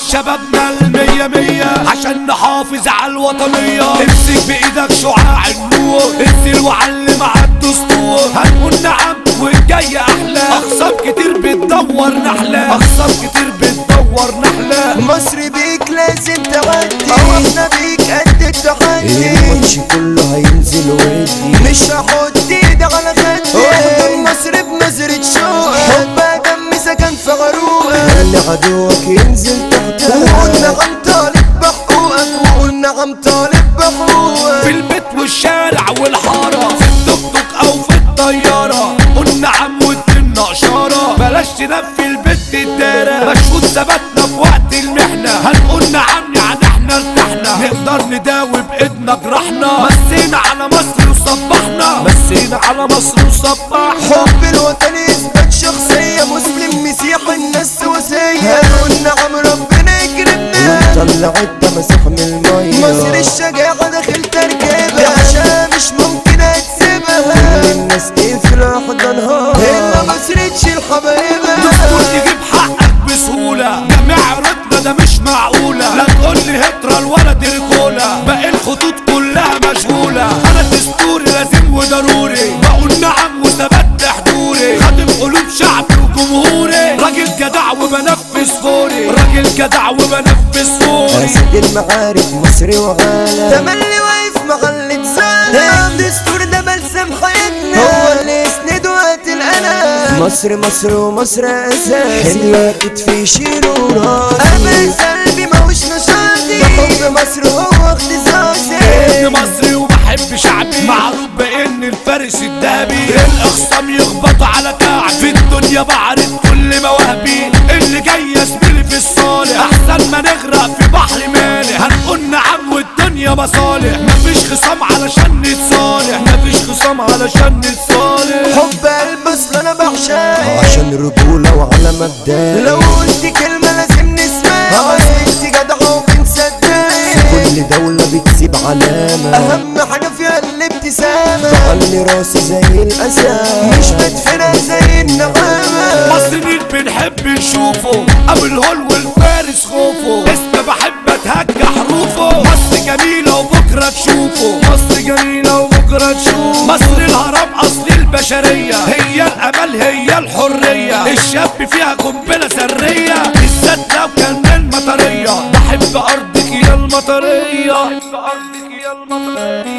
شبابنا المية مية عشان نحافظ على الوطنية امسك بايدك شعاع النور انزل وعلم على الدستور هنقول نعم والجاي احلى اخصام كتير بتدور نحلة اخصام كتير بتدور نحلة مصر بيك لازم تعدي احنا بيك قد التحدي الماتش كله هينزل ويدي مش هحط ايدي على خدي احضر مصر بنظرة شوق حبها دم سكن في غروقك خلي عدوك ينزل تحتها وقلنا عم طالب بحقوقك وقلنا عم طالب بحقوقك في البيت والشارع والحارة في التوك توك او في الطيارة قلنا عم ودنا اشارة بلاش تنام في البيت الدارة مشهود ثباتنا في وقت المحنة هنقول نعم يعني احنا ارتحنا نقدر نداوي بايدنا جرحنا مسينا على مصر وصبحنا مسينا على مصر وصبحنا حب الوطن يثبت شخصية مسلم مسيحي الناس وسية قلنا عم ربنا يكرمنا طلع التمسح من المية مصر الشجاعة داخل تركيبة عشان مش ممكن هتسيبها الناس تقفل احضنها إلا مصر تشيل حبايبها دستور تجيب حقك بسهولة جميع عرضنا ده مش معقولة لا تقول لي هترا ولا دي رجولة باقي الخطوط كلها مشغولة أنا دستوري لازم وضروري بقول نعم وثبت حضوري خادم قلوب شعبي وجمهوري راجل جدع وبنفذ فوري راجل جدع وبنفذ فوري اسد المعارك مصري وغالة تملي واقف محل زانة دستور ده بلسم حياتنا هو اللي يسند وقت الألم مصر مصر ومصر اساسي حلوة كتفي يشيلوا أما راسي قلبي ماهوش نشاطي بحب مصر هو ابن اختصاصي مصري وبحب شعبي معروف بان الفارس الذهبي الاخصام يخبط على كعب في الدنيا بعرض كل مواهبي اللي جاي يسبلي في الصالح احسن ما نغرق في بحر مالح هنقول نعم والدنيا مصالح مفيش خصام علشان نتصالح مفيش خصام علشان نتصالح حب قلب اصل انا بعشقك عشان رجولة وعلى مبدأ لو قلت كلمة لازم نسمعها انت جدعة وبنصدقك كل دولة بتسيب علامة اهم حاجة فيها الابتسامة خلي راسي زي الأسد مش مدفنة زي النعامة مصريين بنحب نشوفه ابو الهول والفارس خوفه اسم بحب اتهجى حروفه مصر جميلة وبكرة تشوفه مصر جميلة وبكرة تشوفه مصر الهرم اصل البشرية هي الامل هي الحرية الشاب فيها قنبلة ذرية بالذات لو كان من مطرية بحب ارضك يا المطرية بحب ارضك يا المطرية